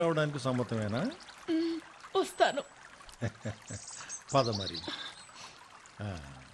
రావడానికి సమ్మతమేనా మ్, వస్తాను పద మరి ఆ.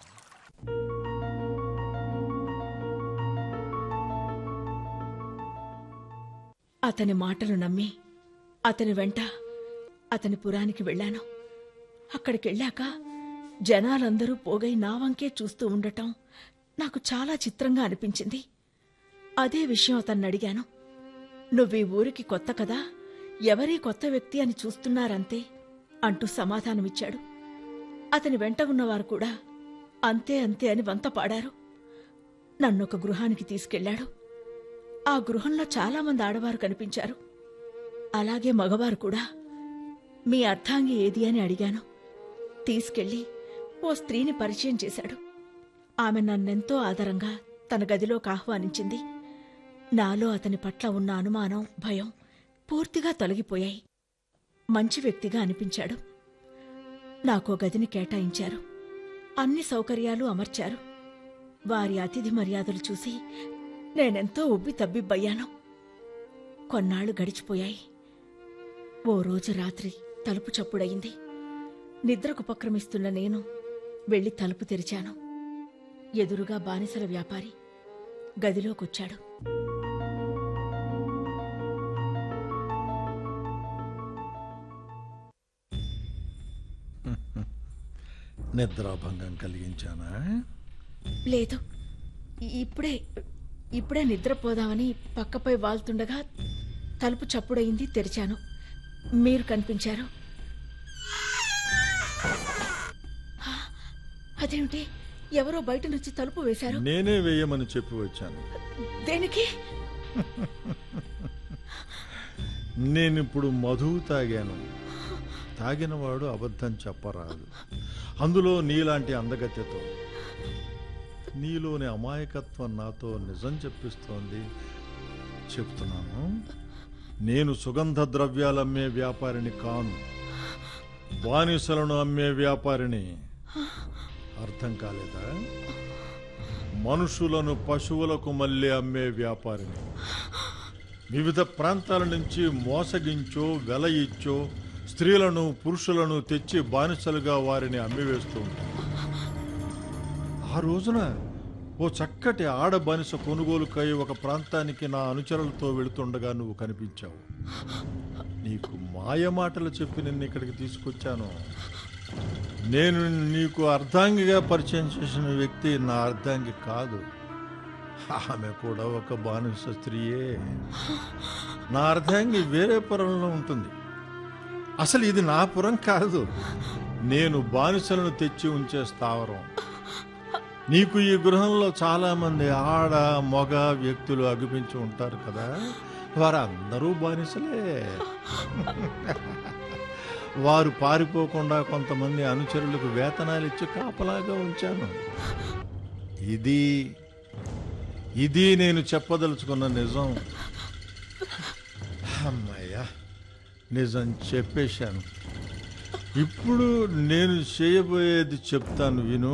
అతని మాటలు నమ్మి అతని వెంట అతని పురానికి వెళ్ళాను అక్కడికెళ్ళాక జనాలందరూ పోగై నా వంకే చూస్తూ ఉండటం నాకు చాలా చిత్రంగా అనిపించింది అదే విషయం అతన్ని అడిగాను నువ్వీ ఊరికి కొత్త కదా ఎవరీ కొత్త వ్యక్తి అని చూస్తున్నారంతే అంటూ సమాధానమిచ్చాడు అతని వెంట ఉన్నవారు కూడా అంతే అంతే అని వంత పాడారు నన్నొక గృహానికి తీసుకెళ్ళాడు ఆ గృహంలో చాలామంది ఆడవారు కనిపించారు అలాగే మగవారు కూడా మీ అర్థాంగి ఏది అని అడిగాను తీసుకెళ్లి ఓ స్త్రీని పరిచయం చేశాడు ఆమె నన్నెంతో ఆదరంగా తన గదిలోకి ఆహ్వానించింది నాలో అతని పట్ల ఉన్న అనుమానం భయం పూర్తిగా తొలగిపోయాయి మంచి వ్యక్తిగా అనిపించాడు నాకో గదిని కేటాయించారు అన్ని సౌకర్యాలు అమర్చారు వారి అతిథి మర్యాదలు చూసి నేనెంతో ఉబ్బి తబ్బిబ్బయ్యాను కొన్నాళ్లు గడిచిపోయాయి ఓ రోజు రాత్రి తలుపు చప్పుడయింది నిద్రకు ఉపక్రమిస్తున్న నేను వెళ్లి తలుపు తెరిచాను ఎదురుగా బానిసల వ్యాపారి గదిలోకొచ్చాడు నిద్రాభంగం కలిగించానా లేదు ఇప్పుడే ఇప్పుడే నిద్రపోదామని పక్కపై వాల్తుండగా తలుపు చప్పుడయింది తెరిచాను మీరు కనిపించారు ఆ, అదేమిటి ఎవరో బయట నుంచి తలుపు వేశారు నేనే వేయమని చెప్పి వచ్చాను దేనికి నేనిప్పుడు మధువు తాగాను తాగినవాడు అబద్ధం చెప్పరాదు అందులో నీలాంటి అందగత్యతో నీలోని అమాయకత్వం నాతో నిజం చెప్పిస్తోంది చెప్తున్నాను నేను సుగంధ ద్రవ్యాలు అమ్మే వ్యాపారిని కాను బానిసలను అమ్మే వ్యాపారిని అర్థం కాలేదా మనుషులను పశువులకు మళ్ళీ అమ్మే వ్యాపారిని వివిధ ప్రాంతాల నుంచి మోసగించో వెల ఇచ్చో స్త్రీలను పురుషులను తెచ్చి బానిసలుగా వారిని అమ్మివేస్తూ ఉంటాను ఆ రోజున ఓ చక్కటి ఆడ బానిస కొనుగోలుకై ఒక ప్రాంతానికి నా అనుచరులతో వెళుతుండగా నువ్వు కనిపించావు నీకు మాయ మాటలు చెప్పి నిన్ను ఇక్కడికి తీసుకొచ్చాను నేను నీకు అర్ధాంగిగా పరిచయం చేసిన వ్యక్తి నా అర్ధాంగి కాదు ఆమె కూడా ఒక బానిస స్త్రీయే నా అర్ధాంగి వేరే పురంలో ఉంటుంది అసలు ఇది నా పురం కాదు నేను బానిసలను తెచ్చి ఉంచే స్థావరం నీకు ఈ గృహంలో చాలా మంది ఆడ మగ వ్యక్తులు అగుపించి ఉంటారు కదా వారందరూ బానిసలే వారు పారిపోకుండా కొంతమంది అనుచరులకు వేతనాలు ఇచ్చి కాపలాగా ఉంచాను ఇది ఇది నేను చెప్పదలుచుకున్న నిజం అమ్మయ్యా నిజం చెప్పేశాను ఇప్పుడు నేను చేయబోయేది చెప్తాను విను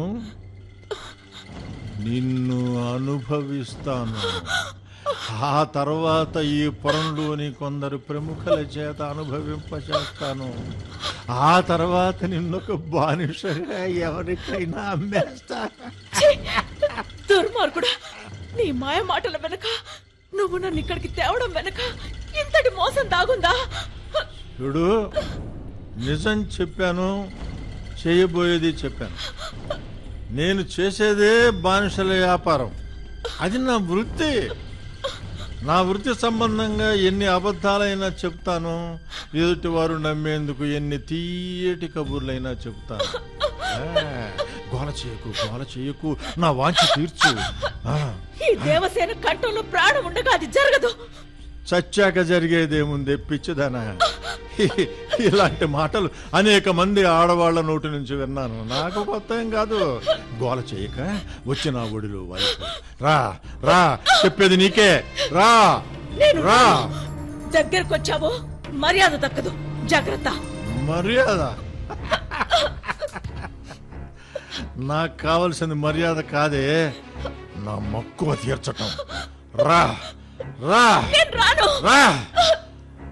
నిన్ను అనుభవిస్తాను ఆ తర్వాత ఈ పొరంలోని కొందరు ప్రముఖుల చేత అనుభవింపచేస్తాను ఆ తర్వాత నిన్నొక బానిసగా ఎవరికైనా అమ్మేస్తాను ఛీ! దుర్మార్గుడా నీ మాయ మాటల వెనక నువ్వు నన్ను ఇక్కడికి తేవడం వెనక ఇంతటి మోసం దాగుందా చూడు నిజం చెప్పాను చేయబోయేది చెప్పాను నేను చేసేదే బానిసల వ్యాపారం అది నా వృత్తి నా వృత్తి సంబంధంగా ఎన్ని అబద్ధాలైనా చెప్తాను ఎదుటి వారు నమ్మేందుకు ఎన్ని తీయటి కబుర్లైనా చెప్తాను ఆ, గోల చేయకు గోల చేయకు నా వాంఛ తీర్చు ఆ, ఈ దేవసేన కంఠంలో ప్రాణం ఉండగా అది జరగదు చచ్చాక జరిగేదేముంది పిచ్చిదనా ఇ- ఇలాంటి మాటలు అనేక మంది ఆడవాళ్ల నోటి నుంచి విన్నాను నాకు కొత్త ఏం కాదు గోల చేయక వచ్చి నా ఒడిలో వైపు రా రా చెప్పేది నీకే రా నేను రా దగ్గరకొచ్చావో మర్యాద దక్కదు జాగ్రత్త మర్యాద నాకు కావలసింది మర్యాద కాదే నా మక్కువ తీర్చటం రా రా నేను రాను రా